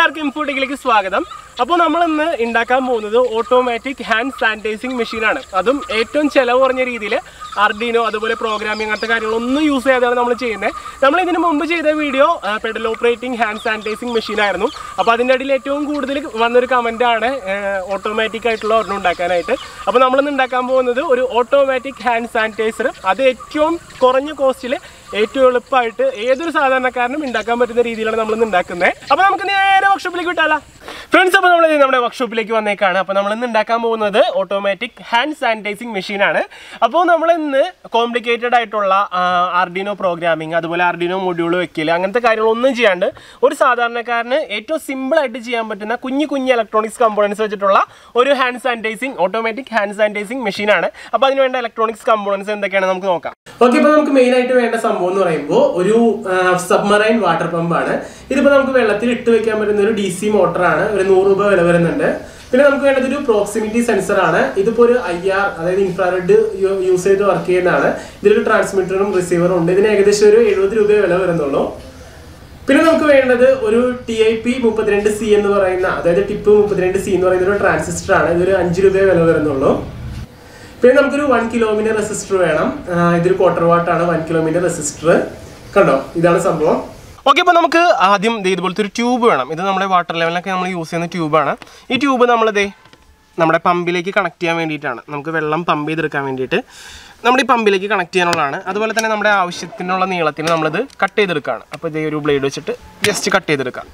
എല്ലാവർക്കും ഇൻഫോട്ടിക്കിലേക്ക് സ്വാഗതം അപ്പോൾ നമ്മൾ ഇന്ന് ഉണ്ടാക്കാൻ പോകുന്നത് ഓട്ടോമാറ്റിക് ഹാൻഡ് സാനിറ്റൈസിങ് മെഷീനാണ് അതും ഏറ്റവും ചിലവ് കുറഞ്ഞ രീതിയിൽ അർഡിനോ അതുപോലെ പ്രോഗ്രാമിംഗ് അങ്ങനത്തെ കാര്യങ്ങളൊന്നും യൂസ് ചെയ്യാതെയാണ് നമ്മൾ ചെയ്യുന്നത് നമ്മൾ ഇതിന് മുമ്പ് ചെയ്ത video pedal operating hand sanitising മെഷീനായിരുന്നു അപ്പോൾ അതിൻ്റെ ഇടയിൽ ഏറ്റവും കൂടുതൽ വന്നൊരു കമൻറ്റാണ് ഓട്ടോമാറ്റിക് ആയിട്ടുള്ള ഒരെണ്ണം ഉണ്ടാക്കാനായിട്ട് അപ്പോൾ നമ്മളിന്ന് ഉണ്ടാക്കാൻ പോകുന്നത് ഒരു ഓട്ടോമാറ്റിക് ഹാൻഡ് സാനിറ്റൈസർ അത് ഏറ്റവും കുറഞ്ഞ കോസ്റ്റിൽ ഏറ്റവും എളുപ്പമായിട്ട് ഏതൊരു സാധാരണക്കാരനും ഉണ്ടാക്കാൻ പറ്റുന്ന രീതിയിലാണ് നമ്മൾ ഇന്ന് ഉണ്ടാക്കുന്നത് അപ്പോൾ നമുക്ക് നേരെ വർക്ക്ഷോപ്പിലേക്ക് വിട്ടാലോ ഫ്രണ്ട്സ് അപ്പോൾ നമ്മൾ നമ്മുടെ വർക്ക്ഷോപ്പിലേക്ക് വന്നേക്കാണ് അപ്പോൾ നമ്മൾ ഇന്ന് ഉണ്ടാക്കാൻ പോകുന്നത് ഓട്ടോമാറ്റിക് ഹാൻഡ് സാനിറ്റൈസിങ് മെഷീനാണ് അപ്പോൾ നമ്മൾ ഇന്ന് കോംപ്ലിക്കേറ്റഡ് ആയിട്ടുള്ള ആർഡിനോ പ്രോഗ്രാമിംഗ് അതുപോലെ ആർഡിനോ മൊഡ്യൂൾ വെക്കൽ അങ്ങനത്തെ കാര്യങ്ങളൊന്നും ചെയ്യാണ്ട് ഒരു സാധാരണക്കാരന് ഏറ്റവും സിമ്പിൾ ആയിട്ട് ചെയ്യാൻ പറ്റുന്ന കുഞ്ഞു കുഞ്ഞു ഇലക്ട്രോണിക്സ് കമ്പോണൻസ് വെച്ചിട്ടുള്ള ഒരു hand sanitising automatic hand sanitising മെഷീനാണ് അപ്പോൾ അതിന് വേണ്ട ഇലക്ട്രോണിക്സ് കമ്പോണൻസ് എന്തൊക്കെയാണ് നമുക്ക് നോക്കാം ഓക്കെ ഇപ്പോൾ നമുക്ക് മെയിൻ ആയിട്ട് വേണ്ട സംഭവം എന്ന് പറയുമ്പോൾ ഒരു സബ്മറൈൻ വാട്ടർ പമ്പാണ് ഇതിപ്പോൾ നമുക്ക് വെള്ളത്തിൽ ഇട്ട് വെക്കാൻ പറ്റുന്ന ഒരു ഡി സി മോട്ടറാണ് ഒരു നൂറ് രൂപ വില വരുന്നുണ്ട് പിന്നെ നമുക്ക് വേണ്ടത് ഒരു പ്രോക്സിമിറ്റി സെൻസർ ആണ് ഇതിപ്പോൾ ഒരു ഐ ആർ അതായത് ഇൻഫ്രാറെഡ് യൂസ് ചെയ്ത് വർക്ക് ചെയ്യുന്നതാണ് ഇതിലൊരു ട്രാൻസ്മിറ്ററും റിസീവറും ഉണ്ട് ഇതിന് ഏകദേശം ഒരു എഴുപത് രൂപ വില വരുന്നുള്ളൂ പിന്നെ നമുക്ക് വേണ്ടത് ഒരു ടി ഐ പി മുപ്പത്തിരണ്ട് സി എന്ന് പറയുന്ന അതായത് ടിപ്പ് മുപ്പത്തിരണ്ട് സി എന്ന് പറയുന്ന ഒരു ട്രാൻസിസ്റ്റർ ആണ് ഇതൊരു അഞ്ച് രൂപ വില വരുന്നുള്ളൂ പിന്നെ നമുക്കൊരു വൺ കിലോമീറ്റർ റെസിസ്റ്റർ വേണം ആ, ഇതൊരു ക്വാർട്ടർ വാട്ട് ആണ് വൺ കിലോമീറ്റർ റെസിസ്റ്റർ കണ്ടോ ഇതാണ് സംഭവം ഓക്കെ അപ്പോൾ നമുക്ക് ആദ്യം ദേ ഇതുപോലത്തെ ഒരു ട്യൂബ് വേണം ഇത് നമ്മുടെ വാട്ടർ ലെവലിലൊക്കെ നമ്മൾ യൂസ് ചെയ്യുന്ന ട്യൂബാണ് ഈ ട്യൂബ് നമ്മൾ ദേ നമ്മുടെ പമ്പിലേക്ക് കണക്ട് ചെയ്യാൻ വേണ്ടിയിട്ടാണ് നമുക്ക് വെള്ളം പമ്പ് ചെയ്തെടുക്കാൻ വേണ്ടിയിട്ട് നമ്മുടെ ഈ പമ്പിലേക്ക് കണക്ട് ചെയ്യാനുള്ളതാണ് അതുപോലെ തന്നെ നമ്മുടെ ആവശ്യത്തിനുള്ള നീളത്തിന് നമ്മളിത് കട്ട് ചെയ്തെടുക്കുകയാണ് അപ്പോൾ ഇതേ ഒരു ബ്ലേഡ് വെച്ചിട്ട് ജസ്റ്റ് കട്ട് ചെയ്തെടുക്കാം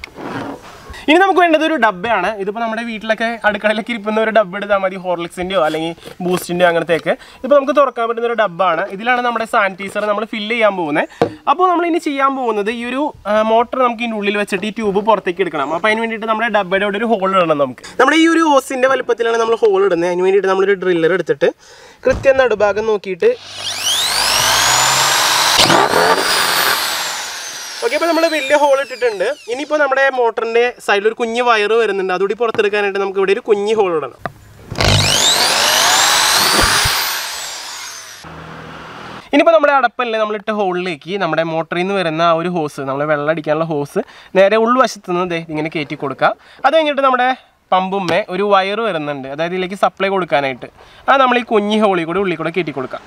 ഇനി നമുക്ക് വേണ്ടത് ഒരു ഡബ്ബയാണ് ഇതിപ്പോൾ നമ്മുടെ വീട്ടിലൊക്കെ അടുക്കളയിലൊക്കെ ഇരിക്കുന്ന ഒരു ഡബ്ബ എടുത്താൽ മതി ഹോർലിക്സിൻ്റെയോ അല്ലെങ്കിൽ ബൂസ്റ്റിൻ്റെയോ അങ്ങനത്തെയൊക്കെ ഇപ്പോൾ നമുക്ക് തുറക്കാൻ പറ്റുന്ന ഒരു ഡബ്ബാണ് ഇതിലാണ് നമ്മുടെ സാനിറ്റൈസർ നമ്മൾ ഫില്ല് ചെയ്യാൻ പോകുന്നത് അപ്പോൾ നമ്മൾ ഇനി ചെയ്യാൻ പോകുന്നത് ഈ ഒരു മോട്ടർ നമുക്ക് ഇതിൻ്റെ ഉള്ളിൽ വെച്ചിട്ട് ഈ ട്യൂബ് പുറത്തേക്ക് എടുക്കണം അപ്പോൾ അതിന് വേണ്ടിയിട്ട് നമ്മുടെ ഡബ്ബയുടെ അവിടെ ഒരു ഹോൾ ഇടണം നമുക്ക് നമ്മുടെ ഈ ഒരു ഓസിൻ്റെ വലുപ്പത്തിലാണ് നമ്മൾ ഹോൾ ഇടുന്നത് അതിന് വേണ്ടിയിട്ട് നമ്മളൊരു ഡ്രില്ലർ എടുത്തിട്ട് കൃത്യം നടുഭാഗം നോക്കിയിട്ട് ഓക്കെ അപ്പോൾ നമ്മൾ വലിയ ഹോൾ ഇട്ടിട്ടുണ്ട് ഇനിയിപ്പോൾ നമ്മുടെ മോട്ടറിൻ്റെ സൈഡിൽ ഒരു കുഞ്ഞ് വയറ് വരുന്നുണ്ട് അതുകൂടി പുറത്തെടുക്കാനായിട്ട് നമുക്ക് ഇവിടെ ഒരു കുഞ്ഞ് ഹോൾ ഇടണം ഇനിയിപ്പോൾ നമ്മുടെ അടപ്പല്ലേ നമ്മളിട്ട ഹോളിലേക്ക് നമ്മുടെ മോട്ടറിൽ നിന്ന് വരുന്ന ആ ഒരു ഹോസ് നമ്മൾ വെള്ളം അടിക്കാനുള്ള ഹോസ് നേരെ ഉൾവശത്ത് നിന്ന് ദേ ഇങ്ങനെ കയറ്റി കൊടുക്കുക അത് കഴിഞ്ഞിട്ട് നമ്മുടെ പമ്പുമ്മേ ഒരു വയറ് വരുന്നുണ്ട് അതായത് ഇതിലേക്ക് സപ്ലൈ കൊടുക്കാനായിട്ട് അത് നമ്മൾ ഈ കുഞ്ഞി ഹോളിൽ കൂടെ ഉള്ളിൽ കൂടെ കയറ്റി കൊടുക്കാം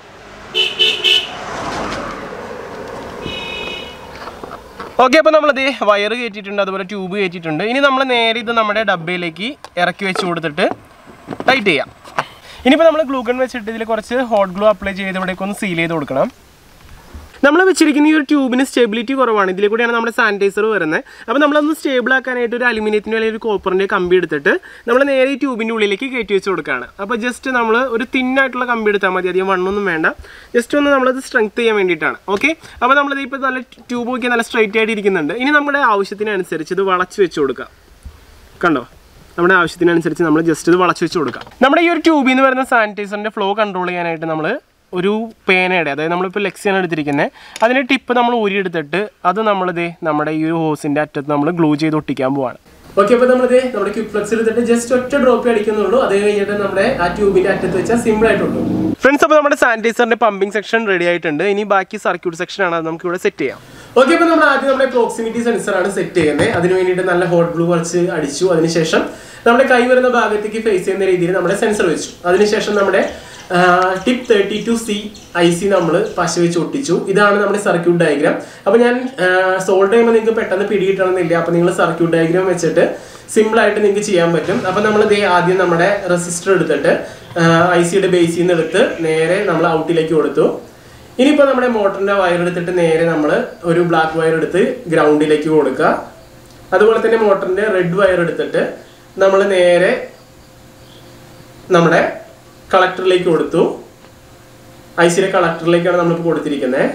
ഓക്കെ അപ്പോൾ നമ്മളത് വയർ കയറ്റിയിട്ടുണ്ട് അതുപോലെ ട്യൂബ് കയറ്റിയിട്ടുണ്ട് ഇനി നമ്മൾ നേരെ ഇത് നമ്മുടെ ഡബ്ബയിലേക്ക് ഇറക്കി വെച്ച് കൊടുത്തിട്ട് ടൈറ്റ് ചെയ്യാം ഇനിയിപ്പോൾ നമ്മൾ ഗ്ലൂഗൺ വെച്ചിട്ട് ഇതിൽ കുറച്ച് ഹോട്ട് ഗ്ലൂ അപ്ലൈ ചെയ്ത് ഇവിടേക്ക് ഒന്ന് സീൽ ചെയ്ത് കൊടുക്കണം നമ്മൾ വെച്ചിരിക്കുന്ന ഈ ഒരു ട്യൂബിന് സ്റ്റെബിലിറ്റി കുറവാണ് ഇതിൽ കൂടിയാണ് നമ്മുടെ സാനിറ്റൈസർ വരുന്നത് അപ്പോൾ നമ്മളൊന്ന് സ്റ്റേബിൾ ആക്കാനായിട്ട് ഒരു അലുമിനിയത്തിൻ്റെ അല്ലെങ്കിൽ ഒരു കോപ്പറിൻ്റെ കമ്പി എടുത്തിട്ട് നമ്മൾ നേരെ ഈ ട്യൂബിൻ്റെ ഉള്ളിലേക്ക് കയറ്റി വെച്ച് കൊടുക്കുകയാണ് അപ്പോൾ ജസ്റ്റ് നമ്മൾ ഒരു തിന്നായിട്ടുള്ള കമ്പി എടുത്താൽ മതി അധികം വണ്ണൊന്നും വേണ്ട ജസ്റ്റ് ഒന്ന് നമ്മളത് സ്ട്രെങ്ത് ചെയ്യാൻ വേണ്ടിയിട്ടാണ് ഓക്കെ അപ്പോൾ നമ്മളിത് ഇപ്പോൾ നല്ല ട്യൂബ് നോക്കി നല്ല സ്ട്രൈറ്റ് ആയിട്ട് ഇരിക്കുന്നുണ്ട് ഇനി നമ്മുടെ ആവശ്യത്തിനനുസരിച്ച് ഇത് വളച്ച് വെച്ച് കൊടുക്കാം കണ്ടോ നമ്മുടെ ആവശ്യത്തിനനുസരിച്ച് നമ്മൾ ജസ്റ്റ് ഇത് വളച്ച് വെച്ച് കൊടുക്കാം നമ്മുടെ ഈ ഒരു ട്യൂബിൽ നിന്ന് വരുന്ന സാനിറ്റൈസറിൻ്റെ ഫ്ലോ കൺട്രോൾ ചെയ്യാനായിട്ട് നമ്മൾ ഒരു പേനയുടെ അതായത് നമ്മളിപ്പോൾ ലെക്സിയാണ് എടുത്തിരിക്കുന്നത് അതിൻ്റെ ടിപ്പ് നമ്മൾ ഊരിയെടുത്തിട്ട് അത് നമ്മളിത് നമ്മുടെ ഈ ഒരു ഹോസിൻ്റെ അറ്റത്ത് നമ്മൾ ഗ്ലൂ ചെയ്ത് ഒട്ടിക്കാൻ പോവാണ് ഓക്കെ അപ്പോൾ നമ്മളിത് നമ്മുടെ ക്യൂബ് ഫ്ലക്സ് എടുത്തിട്ട് ജസ്റ്റ് ഒറ്റ ഡ്രോപ്പ് അടിക്കുന്നുള്ളൂ അത് കഴിഞ്ഞിട്ട് നമ്മുടെ ആ ട്യൂബിൻ്റെ അറ്റത്ത് വെച്ചാൽ സിമ്പിൾ ആയിട്ടുള്ളൂ ഫ്രണ്ട്സ് അപ്പോൾ നമ്മുടെ സാനിറ്റൈസറിൻ്റെ പമ്പിംഗ് സെക്ഷൻ റെഡി ആയിട്ടുണ്ട് ഇനി ബാക്കി സർക്യൂട്ട് സെക്ഷൻ ആണ് അത് നമുക്ക് ഇവിടെ സെറ്റ് ചെയ്യാം ഓക്കെ അപ്പോൾ നമ്മൾ ആദ്യം നമ്മുടെ പ്രോക്സിമിറ്റി സെൻസർ ആണ് സെറ്റ് ചെയ്യുന്നത് അതിന് വേണ്ടിയിട്ട് നല്ല ഹോട്ട് ഗ്ലൂ കുറച്ച് അടിച്ചു അതിനുശേഷം നമ്മുടെ കൈ വരുന്ന ഭാഗത്തേക്ക് ഫേസ് ചെയ്യുന്ന രീതിയിൽ നമ്മുടെ സെൻസർ വെച്ചു അതിനുശേഷം നമ്മുടെ TIP thirty two C I C നമ്മൾ പശ വെച്ച് ഒട്ടിച്ചു ഇതാണ് നമ്മുടെ സർക്യൂട്ട് ഡയഗ്രാം അപ്പോൾ ഞാൻ സോൾവ് ചെയ്യുമ്പോൾ നിങ്ങൾക്ക് പെട്ടെന്ന് പിടികിട്ടണമെന്നില്ല അപ്പോൾ നിങ്ങൾ സർക്യൂട്ട് ഡയഗ്രാം വെച്ചിട്ട് സിമ്പിൾ ആയിട്ട് നിങ്ങൾക്ക് ചെയ്യാൻ പറ്റും അപ്പോൾ നമ്മൾ ദേ ആദ്യം നമ്മുടെ റെസിസ്റ്റർ എടുത്തിട്ട് ഐ സിയുടെ ബേസിൽ നിന്ന് എടുത്ത് നേരെ നമ്മൾ ഔട്ടിലേക്ക് കൊടുത്തു ഇനിയിപ്പോൾ നമ്മുടെ മോട്ടറിന്റെ വയർ എടുത്തിട്ട് നേരെ നമ്മൾ ഒരു ബ്ലാക്ക് വയർ എടുത്ത് ഗ്രൗണ്ടിലേക്ക് കൊടുക്കുക അതുപോലെ തന്നെ മോട്ടറിന്റെ റെഡ് വയർ എടുത്തിട്ട് നമ്മൾ നേരെ നമ്മുടെ കളക്ടറിലേക്ക് കൊടുത്തു ഐ സിയുടെ കളക്ടറിലേക്കാണ് നമ്മളിപ്പോൾ കൊടുത്തിരിക്കുന്നത്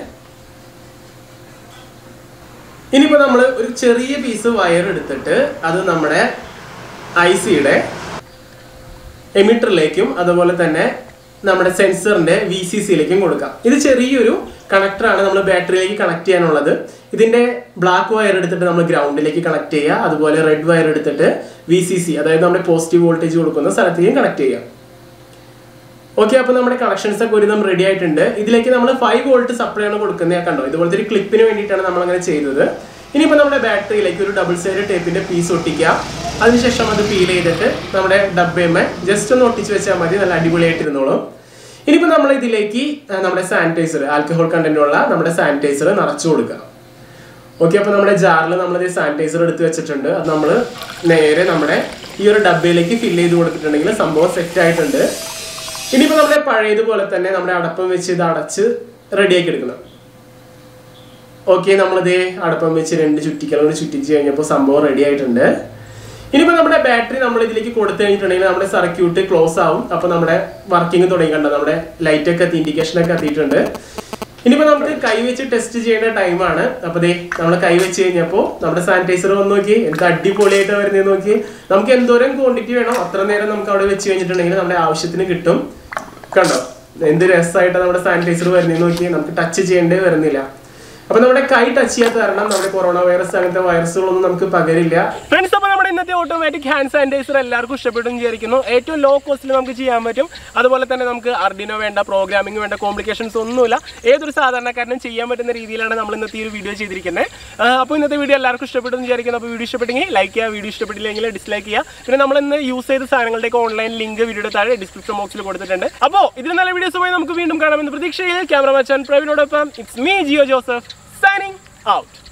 ഇനിയിപ്പോൾ നമ്മൾ ഒരു ചെറിയ പീസ് വയർ എടുത്തിട്ട് അത് നമ്മുടെ ഐ സിയുടെ എമിറ്ററിലേക്കും അതുപോലെ തന്നെ നമ്മുടെ സെൻസറിന്റെ വി സി സിയിലേക്കും കൊടുക്കാം ഇത് ചെറിയൊരു കണക്ടറാണ് നമ്മൾ ബാറ്ററിയിലേക്ക് കണക്ട് ചെയ്യാനുള്ളത് ഇതിന്റെ ബ്ലാക്ക് വയർ എടുത്തിട്ട് നമ്മൾ ഗ്രൗണ്ടിലേക്ക് കണക്ട് ചെയ്യുക അതുപോലെ റെഡ് വയർ എടുത്തിട്ട് വി സി സി അതായത് നമ്മുടെ പോസിറ്റീവ് വോൾട്ടേജ് കൊടുക്കുന്ന സ്ഥലത്തേക്കും കണക്ട് ചെയ്യുക ഓക്കെ അപ്പോൾ നമ്മുടെ കണക്ഷൻസ് ഒക്കെ ഒരു നമ്മൾ റെഡി ആയിട്ടുണ്ട് ഇതിലേക്ക് നമ്മൾ ഫൈവ് വോൾട്ട് സപ്ലൈ ആണ് കൊടുക്കുന്നത് കണ്ടോ ഇതുപോലത്തെ ഒരു ക്ലിപ്പിന് വേണ്ടിയിട്ടാണ് നമ്മൾ അങ്ങനെ ചെയ്തത് ഇനിയിപ്പോൾ നമ്മുടെ ബാറ്ററിയിലേക്ക് ഒരു ഡബിൾ സൈഡ് ടേപ്പിന്റെ പീസ് ഒട്ടിക്കുക അതിനുശേഷം അത് പീൽ ചെയ്തിട്ട് നമ്മുടെ ഡബ്ബയമ്മ ജസ്റ്റ് ഒന്ന് ഒട്ടിച്ച് വെച്ചാൽ മതി നല്ല അടിപൊളിയായിട്ട് ഇരുന്നോളും ഇനിയിപ്പോൾ നമ്മൾ ഇതിലേക്ക് ആ, നമ്മുടെ സാനിറ്റൈസർ ആൽക്കഹോൾ കണ്ടന്റുള്ള നമ്മുടെ സാനിറ്റൈസർ നിറച്ചു കൊടുക്കുക ഓക്കെ അപ്പോൾ നമ്മുടെ ജാറിൽ നമ്മൾ സാനിറ്റൈസർ എടുത്ത് വെച്ചിട്ടുണ്ട് അത് നമ്മൾ നേരെ നമ്മുടെ ഈ ഒരു ഡബ്ബയിലേക്ക് ഫില്ല് ചെയ്ത് കൊടുത്തിട്ടുണ്ടെങ്കിൽ സംഭവം സെറ്റ് ആയിട്ടുണ്ട് ഇനിയിപ്പോൾ നമ്മുടെ പഴയതുപോലെ തന്നെ നമ്മുടെ അടപ്പം വെച്ച് ഇത് അടച്ച് റെഡിയാക്കി എടുക്കണം ഓക്കെ നമ്മളിത് അടപ്പം വെച്ച് രണ്ട് ചുറ്റിക്കലോട് ചുറ്റിച്ച് കഴിഞ്ഞപ്പോൾ സംഭവം റെഡി ആയിട്ടുണ്ട് ഇനിയിപ്പോൾ നമ്മുടെ ബാറ്ററി നമ്മൾ ഇതിലേക്ക് കൊടുത്തു കഴിഞ്ഞിട്ടുണ്ടെങ്കിൽ നമ്മുടെ സർക്യൂട്ട് ക്ലോസ് ആവും അപ്പോൾ നമ്മുടെ വർക്കിംഗ് തുടങ്ങി കണ്ടോ നമ്മുടെ ലൈറ്റ് ഒക്കെ എത്തി ഇൻഡിക്കേഷൻ ഒക്കെ എത്തിയിട്ടുണ്ട് ഇനിയിപ്പോൾ നമുക്ക് കൈ വെച്ച് ടെസ്റ്റ് ചെയ്യുന്ന ടൈമാണ് അപ്പോൾ ദേ നമ്മൾ കൈ വെച്ച് കഴിഞ്ഞപ്പോൾ നമ്മുടെ സാനിറ്റൈസർ വന്ന് നോക്കി എന്ത് അടിപൊളിയായിട്ട് വരുന്നത് നോക്കി നമുക്ക് എന്തോരം ക്വാണ്ടിറ്റി വേണോ അത്ര നേരം നമുക്ക് അവിടെ വെച്ച് കഴിഞ്ഞിട്ടുണ്ടെങ്കിൽ നമ്മുടെ ആവശ്യത്തിന് കിട്ടും കണ്ടോ എന്ത് രസമായിട്ട് നമ്മുടെ സാനിറ്റൈസർ വരുന്നത് നോക്കി നമുക്ക് ടച്ച് ചെയ്യേണ്ടേ വരുന്നില്ല അപ്പൊ നമ്മുടെ കൈ ടച്ച് ചെയ്യാത്ത കാരണം നമ്മുടെ കൊറോണ വൈറസ് അങ്ങനത്തെ വൈറസുകളൊന്നും നമുക്ക് പകരില്ല ഫ്രണ്ട്സ് അപ്പൊ നമ്മുടെ ഇന്നത്തെ ഓട്ടോമാറ്റിക് ഹാൻഡ് സാനിറ്റൈസർ എല്ലാവർക്കും ഇഷ്ടപ്പെട്ടു വിചാരിക്കുന്നു ഏറ്റവും ലോ കോസ്റ്റിൽ നമുക്ക് ചെയ്യാൻ പറ്റും അതുപോലെ തന്നെ നമുക്ക് അർഡിനോ വേണ്ട പ്രോഗ്രാമിംഗ് വേണ്ട കോംപ്ലിക്കേഷൻസ് ഒന്നുമില്ല ഏതൊരു സാധാരണക്കാരനും ചെയ്യാൻ പറ്റുന്ന രീതിയിലാണ് നമ്മൾ ഇന്നത്തെ ഈ ഒരു വീഡിയോ ചെയ്തിരിക്കുന്നത് അപ്പോൾ ഇന്നത്തെ വീഡിയോ എല്ലാവർക്കും ഇഷ്ടപ്പെട്ടു എന്ന് വിചാരിക്കുന്നു അപ്പോൾ വീഡിയോ ഇഷ്ടപ്പെട്ടെങ്കിൽ ലൈക്ക് ചെയ്യുക വീഡിയോ ഇഷ്ടപ്പെട്ടില്ലെങ്കിൽ ഡിസ്ലൈക്ക് ചെയ്യുക പിന്നെ നമ്മൾ ഇന്ന് യൂസ് ചെയ്ത സാധനങ്ങളുടെയൊക്കെ ഓൺലൈൻ ലിങ്ക് വീഡിയോയുടെ താഴെ ഡിസ്ക്രിപ്ഷൻ ബോക്സിൽ കൊടുത്തിട്ടുണ്ട് അപ്പോൾ ഇതിന് നല്ല വീഡിയോസ് പോയി നമുക്ക് വീണ്ടും കാണാമെന്ന് പ്രതീക്ഷയിൽ ക്യാമറ മച്ചാൻ പ്രവീണോടൊപ്പം it's me Jio Joseph signing out